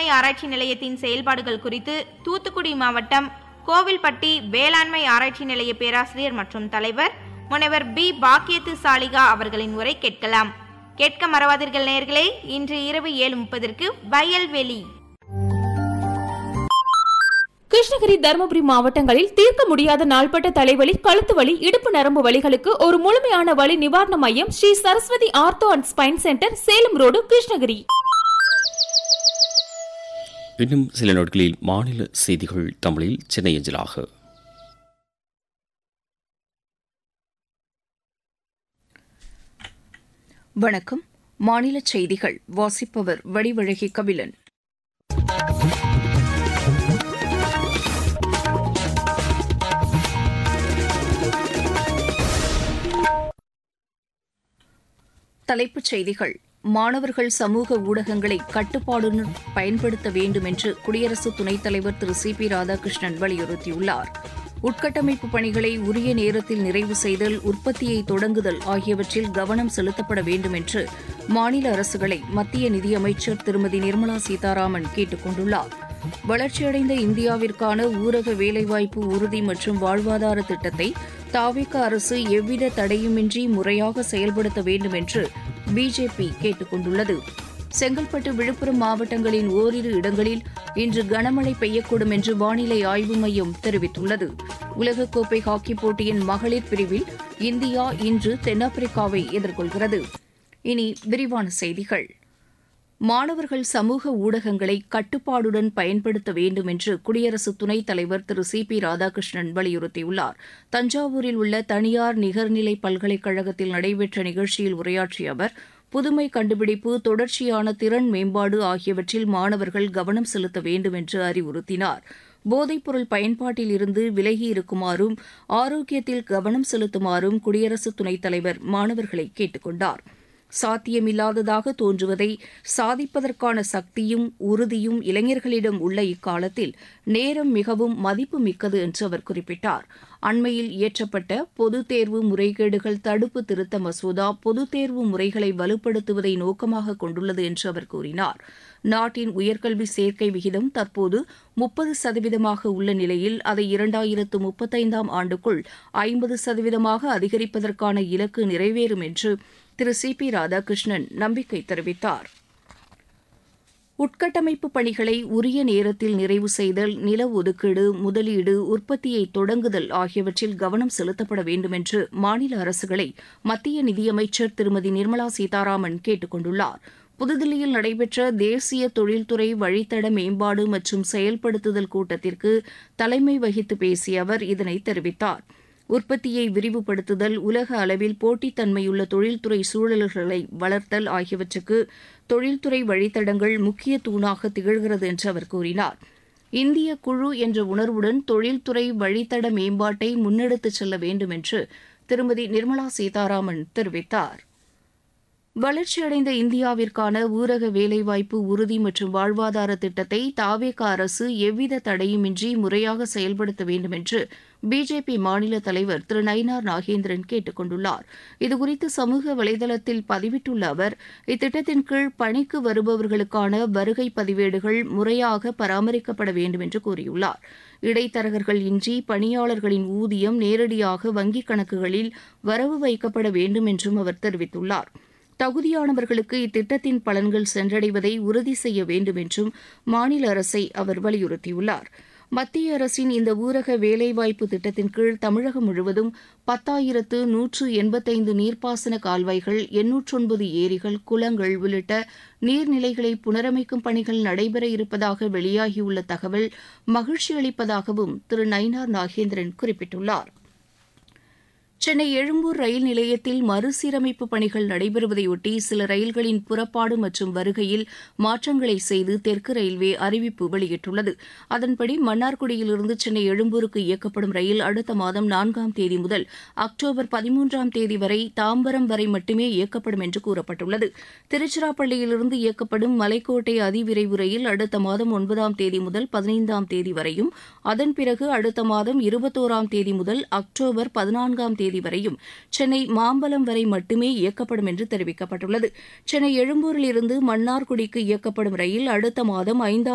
வேளாண்மை ஆராய்ச்சி நிலையத்தின் செயல்பாடுகள் குறித்து தூத்துக்குடி மாவட்டம் கோவில்பட்டி வேளாண்மை ஆராய்ச்சி நிலைய பேராசிரியர் மற்றும் தலைவர் முனைவர் பி பாக்கியத்து சாலிகா அவர்களின் உரை கேட்கலாம் கேட்க மறவாதீர்கள் நேயர்களே இன்று இரவு ஏழு முப்பதற்கு வயல்வெளி கிருஷ்ணகிரி தருமபுரி மாவட்டங்களில் தீர்க்க முடியாத நாள்பட்ட தலைவலி கழுத்து வலி இடுப்பு நரம்பு வலிகளுக்கு ஒரு முழுமையான வலி நிவாரண மையம் Shri Saraswathi ortho and spine centre Salem road Krishnagiri இன்னும் சில நாட்களில் மாநில செய்திகள் தமிழில் சென்னை அஞ்சலாக வணக்கம் மாநில செய்திகள் வாசிப்பவர் வடிவழகி கபிலன் தலைப்புச் செய்திகள் மாணவர்கள் சமூக ஊடகங்களை கட்டுப்பாடுடன் பயன்படுத்த வேண்டும் என்று குடியரசு துணைத் தலைவர் திரு சி பி ராதாகிருஷ்ணன் வலியுறுத்தியுள்ளார் உட்கட்டமைப்பு பணிகளை உரிய நேரத்தில் நிறைவு செய்தல் உற்பத்தியை தொடங்குதல் ஆகியவற்றில் கவனம் செலுத்தப்பட வேண்டும் என்று மாநில அரசுகளை மத்திய நிதியமைச்சர் திருமதி நிர்மலா சீதாராமன் கேட்டுக் கொண்டுள்ளார் வளர்ச்சியடைந்த இந்தியாவிற்கான ஊரக வேலைவாய்ப்பு உறுதி மற்றும் வாழ்வாதார திட்டத்தை தாவிக அரசு எவ்வித தடையுமின்றி முறையாக செயல்படுத்த வேண்டும் என்று பிஜேபி கேட்டுக் கொண்டுள்ளது செங்கல்பட்டு விழுப்புரம் மாவட்டங்களின் ஓரிரு இடங்களில் இன்று கனமழை பெய்யக்கூடும் என்று வானிலை ஆய்வு மையம் தெரிவித்துள்ளது உலகக்கோப்பை ஹாக்கிப் போட்டியின் மகளிர் பிரிவில் இந்தியா இன்று தென்னாப்பிரிக்காவை எதிர்கொள்கிறது இனி விரிவான செய்திகள் மாணவர்கள் சமூக ஊடகங்களை கட்டுப்பாடுடன் பயன்படுத்த வேண்டும் என்று குடியரசு துணைத் தலைவர் திரு சி பி ராதாகிருஷ்ணன் வலியுறுத்தியுள்ளார் தஞ்சாவூரில் உள்ள தனியார் நிகர்நிலை பல்கலைக்கழகத்தில் நடைபெற்ற நிகழ்ச்சியில் உரையாற்றிய அவர் புதுமை கண்டுபிடிப்பு தொடர்ச்சியான திறன் மேம்பாடு ஆகியவற்றில் மாணவர்கள் கவனம் செலுத்த வேண்டும் என்று அறிவுறுத்தினார் போதைப்பொருள் பயன்பாட்டில் இருந்து விலகி இருக்குமாறும் ஆரோக்கியத்தில் கவனம் செலுத்துமாறும் குடியரசு துணைத் தலைவர் மாணவர்களை கேட்டுக் கொண்டார் சாத்தியமில்லாததாக தோன்றுவதை சாதிப்பதற்கான சக்தியும் உறுதியும் இளைஞர்களிடம் உள்ள இக்காலத்தில் நேரம் மிகவும் மதிப்பு மிக்கது என்று அவர் குறிப்பிட்டார் அண்மையில் இயற்றப்பட்ட பொதுத் தேர்வு முறைகேடுகள் தடுப்பு திருத்த மசோதா பொதுத் தேர்வு முறைகளை வலுப்படுத்துவதை நோக்கமாக கொண்டுள்ளது என்று அவர் கூறினார் நாட்டின் உயர்கல்வி சேர்க்கை விகிதம் தற்போது முப்பது சதவீதமாக உள்ள நிலையில் அதை இரண்டாயிரத்து முப்பத்தைந்தாம் ஆண்டுக்குள் ஐம்பது சதவீதமாக அதிகரிப்பதற்கான இலக்கு நிறைவேறும் என்று திரு சி பி ராதாகிருஷ்ணன் நம்பிக்கை தெரிவித்தார் உட்கட்டமைப்பு பணிகளை உரிய நேரத்தில் நிறைவு செய்தல் நில ஒதுக்கீடு முதலீடு உற்பத்தியை தொடங்குதல் ஆகியவற்றில் கவனம் செலுத்தப்பட வேண்டும் என்று மாநில அரசுகளை மத்திய நிதியமைச்சர் திருமதி நிர்மலா சீதாராமன் கேட்டுக் கொண்டுள்ளார் புதுதில்லியில் நடைபெற்ற தேசிய தொழில்துறை வழித்தட மேம்பாடு மற்றும் செயல்படுத்துதல் கூட்டத்திற்கு தலைமை வகித்து பேசிய அவர் இதனை தெரிவித்தார் உற்பத்தியை விரிவுபடுத்துதல் உலக அளவில் போட்டித்தன்மையுள்ள தொழில்துறை சூழல்களை வளர்த்தல் ஆகியவற்றுக்கு தொழில்துறை வழித்தடங்கள் முக்கிய தூணாக திகழ்கிறது என்று அவர் கூறினார் இந்திய குழு என்ற உணர்வுடன் தொழில்துறை வழித்தட மேம்பாட்டை முன்னெடுத்துச் செல்ல வேண்டும் என்று திருமதி நிர்மலா சீதாராமன் தெரிவித்தார் வளர்ச்சியடைந்த இந்தியாவிற்கான ஊரக வேலைவாய்ப்பு உறுதி மற்றும் வாழ்வாதார திட்டத்தை தாவேக அரசு எவ்வித தடையுமின்றி முறையாக செயல்படுத்த வேண்டும் என்று பிஜேபி மாநில தலைவர் திரு நயினார் நாகேந்திரன் கேட்டுக் கொண்டுள்ளார் இதுகுறித்து சமூக வலைதளத்தில் பதிவிட்டுள்ள அவர் இத்திட்டத்தின் கீழ் பணிக்கு வருபவர்களுக்கான வருகை பதிவேடுகள் முறையாக பராமரிக்கப்பட வேண்டும் என்று கூறியுள்ளார் இடைத்தரகர்கள் இன்றி பணியாளர்களின் ஊதியம் நேரடியாக வங்கிக் கணக்குகளில் வரவு வைக்கப்பட வேண்டும் என்றும் அவர் தெரிவித்துள்ளார் தகுதியானவர்களுக்கு இத்திட்டத்தின் பலன்கள் சென்றடைவதை உறுதி செய்ய வேண்டும் என்றும் மாநில அரசை அவர் வலியுறுத்தியுள்ளார் மத்திய அரசின் இந்த ஊரக வேலைவாய்ப்பு திட்டத்தின் கீழ் தமிழகம் முழுவதும் பத்தாயிரத்து நூற்று எண்பத்தைந்து நீர்ப்பாசன கால்வாய்கள் எண்ணூற்றொன்பது ஏரிகள் குளங்கள் உள்ளிட்ட நீர்நிலைகளை புனரமைக்கும் பணிகள் நடைபெற இருப்பதாக வெளியாகியுள்ள தகவல் மகிழ்ச்சி அளிப்பதாகவும் திரு நயினார் நாகேந்திரன் குறிப்பிட்டுள்ளார் சென்னை எழும்பூர் ரயில் நிலையத்தில் மறுசீரமைப்பு பணிகள் நடைபெறுவதையொட்டி சில ரயில்களின் புறப்பாடு மற்றும் வருகையில் மாற்றங்களை செய்து தெற்கு ரயில்வே அறிவிப்பு வெளியிட்டுள்ளது அதன்படி மன்னார்குடியிலிருந்து சென்னை எழும்பூருக்கு இயக்கப்படும் ரயில் அடுத்த மாதம் நான்காம் தேதி முதல் அக்டோபர் பதிமூன்றாம் தேதி வரை தாம்பரம் வரை மட்டுமே இயக்கப்படும் என்று கூறப்பட்டுள்ளது திருச்சிராப்பள்ளியிலிருந்து இயக்கப்படும் மலைக்கோட்டை அதிவிரைவு ரயில் அடுத்த மாதம் ஒன்பதாம் தேதி முதல் பதினைந்தாம் தேதி வரையும் அதன் பிறகு அடுத்த மாதம் இருபத்தோராம் தேதி முதல் அக்டோபர் பதினான்காம் தேதி வரையும் சென்னை மாம்பலம் வரை மட்டுமே இயக்கப்படும் என்று தெரிவிக்கப்பட்டுள்ளது சென்னை எழும்பூரில் இருந்து மன்னார்குடிக்கு இயக்கப்படும் ரயில் அடுத்த மாதம் ஐந்தாம்